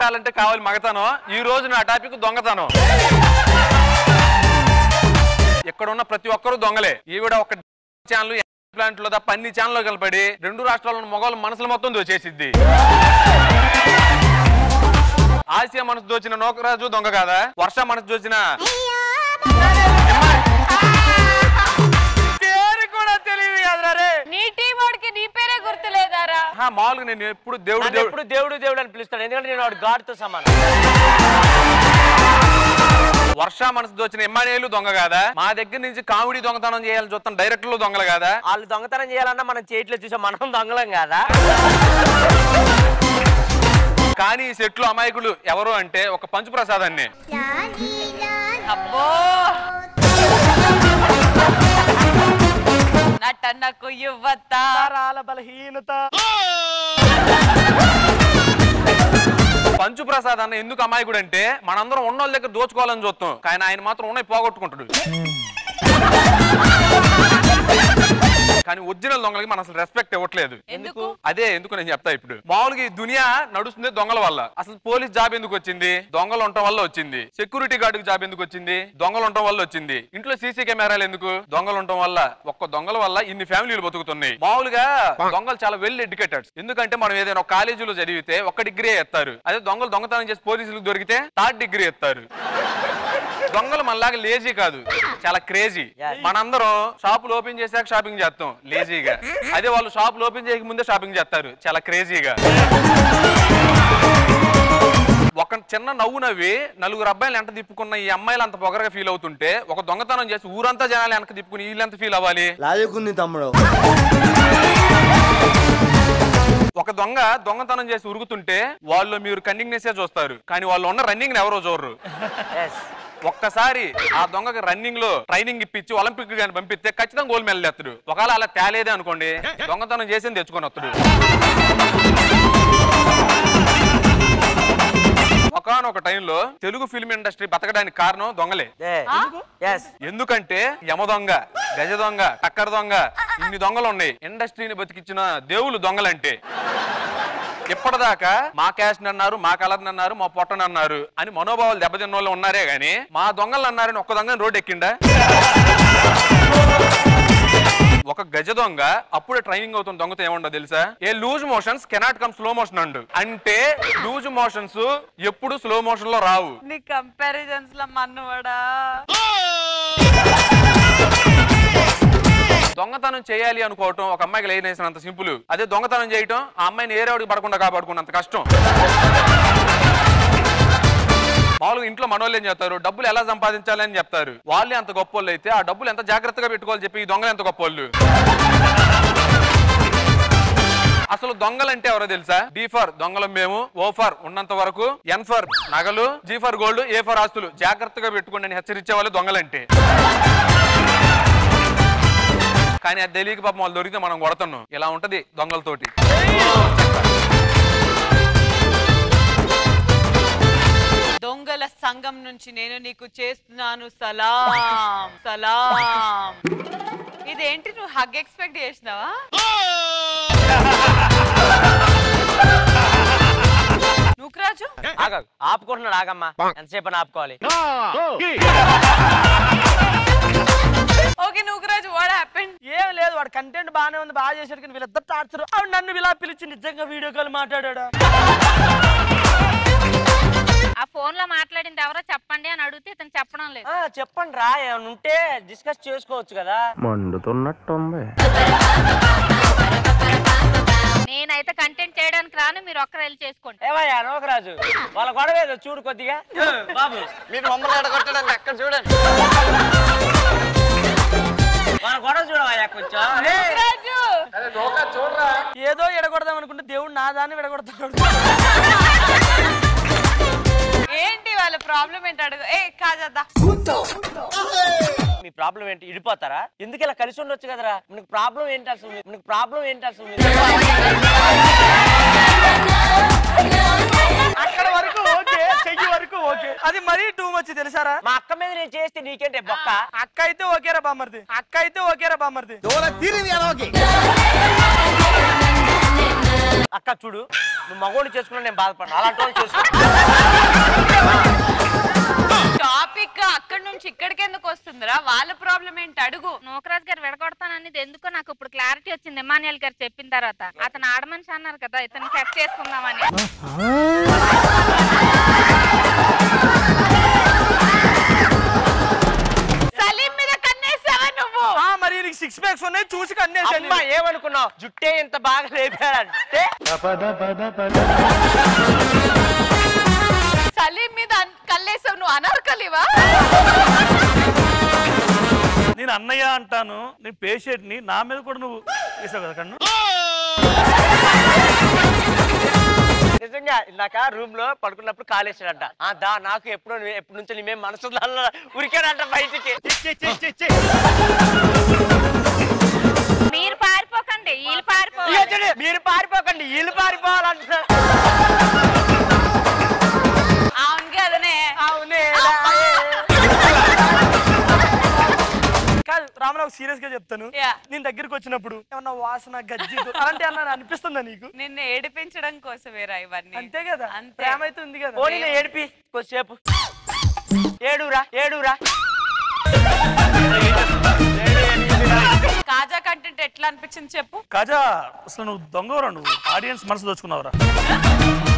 ఉండాలంటే కావాలి మగతనం ఈ రోజు నా టాపిక్ దొంగతనం ఇక్కడ ఉన్న ప్రతి ఒక్కరు దొంగలే ఈవిడ ఒక ఛానల్ ప్లాంట్ లో తప్ప అన్ని ఛానల్లో కలపడి రెండు రాష్ట్రాల మొగలు మనసులు మొత్తం దోచేసిద్ది ఆసియా మనసు దోచిన నోకరాజు దొంగ కాదా వర్ష మనసు దోచిన పేరు కూడా తెలియదు కదరా రే నీ టీం వాడికి నీ పేరే గుర్తులేదారా ఆ, మామూలుగా నేను ఎప్పుడు దేవుడు నన్ను దేవుడు ఎప్పుడు దేవుడు దేవుడు అని పిలుస్తాడు ఎందుకంటే నేను వాడు గాడ్తో సమానం వర్ష మనసు దోచిన ఎమ్మానేలు దొంగ కాదా మా దగ్గర నుంచి కామెడీ దొంగతనం చేయాలని చూస్తాం డైరెక్టర్లు దొంగలు కాదా వాళ్ళు దొంగతనం చేయాలన్నా మనం చేయట్లేదు చూసాం మనం దొంగలం కాదా కానీ ఈ సెట్లు అమాయకులు ఎవరు అంటే ఒక పంచు ప్రసాదాన్ని అబ్బో నటనకు యువత నరాల బలహీనత పంచు ప్రసాద్ అన్న ఎందుకు అమాయకుడు అంటే మనందరం ఉన్నోళ్ళ దగ్గర దోచుకోవాలని చూస్తాం కానీ ఆయన మాత్రం ఉన్నాయి పోగొట్టుకుంటాడు కానీ ఒరిజినల్ దొంగలకి మనం అసలు రెస్పెక్ట్ ఇవ్వట్లేదు ఎందుకు అదే ఎందుకు నేను చెప్తా ఇప్పుడు మామూలుగా ఈ దునియా నడుస్తుంది దొంగల వల్ల అసలు పోలీస్ జాబ్ ఎందుకు వచ్చింది దొంగలు ఉండటం వల్ల వచ్చింది సెక్యూరిటీ గార్డు జాబ్ ఎందుకు వచ్చింది దొంగలు ఉండటం వల్ల వచ్చింది ఇంట్లో సీసీ కెమెరాలు ఎందుకు దొంగలు ఉండటం వల్ల ఒక్క దొంగల వల్ల ఇన్ని ఫ్యామిలీలు బతుకుతున్నాయి మామూలుగా దొంగలు చాలా వెల్ ఎడ్యుకేటెడ్ ఎందుకంటే మనం ఏదైనా ఒక కాలేజీలో చదివితే ఒక డిగ్రీ ఎత్తారు అదే దొంగలు దొంగతనం చేసి పోలీసులకు దొరికితే థర్డ్ డిగ్రీ ఎత్తారు దొంగలు మనలాగా లేజీ కాదు చాలా క్రేజీ Yes. మనందరం షాపులు ఓపెన్ చేశాక షాపింగ్ చేస్తాం లేజీగా అదే వాళ్ళు షాపులు ఓపెన్ చేయక ముందే షాపింగ్ చేస్తారు చాలా క్రేజీగా ఒక చిన్న నవ్వు నవ్వి నలుగురు అబ్బాయిలు ఎంత తిప్పుకున్న ఈ అమ్మాయిలు అంత పొగరగా ఫీల్ అవుతుంటే ఒక దొంగతనం చేసి ఊరంతా జనాలు వెనక తిప్పుకుని వీళ్ళు ఎంత ఫీల్ అవ్వాలి లాజిక్ ఉంది తమ్ముడు ఒక దొంగ దొంగతనం చేసి ఉరుకుతుంటే వాళ్ళు మీరు కన్నింగ్నెస్సే చూస్తారు కానీ వాళ్ళు ఉన్న రన్నింగ్ ఎవరో చూడరు ఎస్ ఒక్కసారి ఆ దొంగకి రన్నింగ్ లో ట్రైనింగ్ ఇప్పించి ఒలింపిక్ గాని పంపిస్తే ఖచ్చితంగా గోల్డ్ మెడల్ ఎత్తుడు ఒకవేళ అలా తేలేదే అనుకోండి దొంగతనం చేసి తెచ్చుకొని వస్తుడు ఒకనొక టైంలో తెలుగు ఫిల్మ్ ఇండస్ట్రీ బతకడానికి కారణం దొంగలే ఎస్ ఎందుకంటే యమ దొంగ గజ దొంగ టక్కర దొంగ ఇన్ని దొంగలు ఉన్నాయి ఇండస్ట్రీని బతికించిన దేవుళ్ళు దొంగలంటే ఇప్పటిదాకా మా క్యాస్ట్ అన్నారు మా కలర్ అన్నారు మా పొట్టని అన్నారు అని మనోభావాలు దెబ్బతిన్న వాళ్ళు ఉన్నారే గాని మా దొంగలు అన్నారని ఒక్క దొంగ రోడ్ ఎక్కిండా ఒక గజ దొంగ అప్పుడే ట్రైనింగ్ అవుతున్న దొంగతో ఏముండో తెలుసా a loose motions cannot come slow motion and అంటే లూజ్ మోషన్స్ ఎప్పుడు స్లో మోషన్ లో రావు నీ కంపారిజన్స్ లో మన్నువాడా దొంగతనం చేయాలి అనుకోవటం ఒక అమ్మాయికి లేనేసినంత సింపుల్ అదే దొంగతనం చేయటం ఆ అమ్మాయిని ఏరేవాడికి పడకుండా కాపాడుకున్నంత కష్టం మామూలుగా ఇంట్లో మనోళ్ళు ఏం చెప్తారు డబ్బులు ఎలా సంపాదించాలి అని చెప్తారు వాళ్ళే అంత గొప్పోళ్ళు అయితే ఆ డబ్బులు ఎంత జాగ్రత్తగా పెట్టుకోవాలి చెప్పి ఈ దొంగలు ఎంత గొప్పోళ్ళు అసలు దొంగలంటే ఎవరో తెలుసా డి ఫర్ దొంగలం మేము ఓ ఫర్ ఉన్నంత వరకు ఎన్ ఫర్ నగలు G for gold A for ఆస్తులు జాగ్రత్తగా పెట్టుకోండి అని హెచ్చరించే వాళ్ళు దొంగలంటే కానీ అది తెలియక పాపం వాళ్ళు దొరికితే మనం కొడతాను ఇలా ఉంటది దొంగలతోటి దొంగల సంఘం నుంచి నేను నీకు చేస్తున్నాను సలాం సలాం ఇదేంటి నువ్వు హగ్ ఎక్స్పెక్ట్ చేసినావా నువ్వురాజు ఆగ ఆపుకుంటున్నాడు ఆగమ్మా ఎంతసేపు అని ఆపుకోవాలి ఓకే నువ్వురాజు వాట్ హ్యాపెండ్ ఏం లేదు వాడు కంటెంట్ బాగానే ఉంది బాగా చేశాడు కానీ వీళ్ళిద్దరు టార్చర్ అవును నన్ను ఇలా పిలిచి నిజంగా వీడియో కాల్ మాట్లాడా ఆ ఫోన్ లో మాట్లాడింది ఎవరో చెప్పండి అని అడిగితే ఇతను చెప్పడం లేదు ఆ, చెప్పండి రా ఏమైనా ఉంటే డిస్కస్ చేసుకోవచ్చు కదా మండుతున్నట్టుంది నేనైతే కంటెంట్ చేయడానికి రాను మీరు ఒక్కరు వెళ్ళి చేసుకోండి ఏమయ్యా నోకరాజు వాళ్ళ గొడవ ఏదో చూడు కొద్దిగా బాబు మీరు మమ్మల్ని ఎడగొట్టడానికి అక్కడ చూడండి వాళ్ళ గొడవ చూడవయ్యా కొంచెం రాజు ఏదో ఎడగొడదాం అనుకుంటే దేవుడు నా దాన్ని విడగొడతాడు ఏంటి వాళ్ళ ప్రాబ్లం ఏంటి అడుగు ఏ కాజద్దా మీ ప్రాబ్లం ఏంటి ఇడిపోతారా ఎందుకు ఇలా కలిసి ఉండొచ్చు కదరా మీకు ప్రాబ్లం ఏంటి అసలు మీ- మీకు ప్రాబ్లం ఏంటి అసలు మీ- అక్కడ వరకు ఓకే చెయ్యి వరకు ఓకే అది మరీ టూ మచ్ తెలుసారా మా అక్క మీద నేను చేస్తే నీకేంటి బొక్క అక్క అయితే ఓకేరా బామ్మర్ది అక్క అయితే ఓకేరా బామ్మర్ది దూర తీరింది ఎలాకి అక్క చూడు నువ్వు మగోని చేసుకున్నా నేను బాధపడ్డా అలాంటి వాళ్ళు చేసుకో టాపిక్ అక్కడి నుంచి ఇక్కడికి ఎందుకు వస్తుందిరా వాళ్ళ ప్రాబ్లం ఏంటి అడుగు నూకరాజ్ గారు విడగొడతాననేది ఎందుకో నాకు ఇప్పుడు క్లారిటీ వచ్చింది ఇమానియల్ గారు చెప్పిన తర్వాత అతను ఆడమనిషి అన్నారు కదా ఇతను సెట్ చేసుకుందామని సలీం మీద కన్నేసావా నువ్వు ఆ, మరి నీకు సిక్స్ ప్యాక్స్ ఉన్నాయి చూసి కన్నేసాను అమ్మా ఏమనుకున్నావు జుట్టే ఇంత బాగా లేపాడంటే సలీం మీద అన్- కల్లేసావు నువ్వు అనార్కలివా నేను అన్నయ్య అంటాను నేను పేషెంట్ ని నా మీద కూడా నువ్వు వేసావు కదా కన్ను నిజంగా ఇందాక రూమ్ లో పడుకున్నప్పుడు కాలేసాడంట ఆ దా నాకు ఎప్పుడు ఎప్పటి నుంచో నీ మనసు ఉరికాడంట బయటికి మీరు పారిపోకండి వీళ్ళు ఇక పారిపోవాలి చూడు, మీరు పారిపోకండి వీళ్ళు పారిపోవాలంటున్నారు అవును కదనే అవునే కాదు రామరావు సీరియస్ గా చెప్తాను యా. నేను దగ్గరికి వచ్చినప్పుడు ఏమన్నా వాసన గజ్జి అలాంటి అన్న అనిపిస్తుందా నీకు నిన్ను ఏడిపించడం కోసమేరా ఇవన్నీ అంతే కదా అంతే. ప్రేమ అయితే ఉంది కదా ఓ నేను ఏడిపి కొద్దిసేపు ఏడురా ఏడురా కాజా కంటెంట్ ఎట్లా అనిపించింది చెప్పు కాజా అసలు నువ్వు దొంగవరా నువ్వు ఆడియన్స్ మనసు దోచుకున్నావురా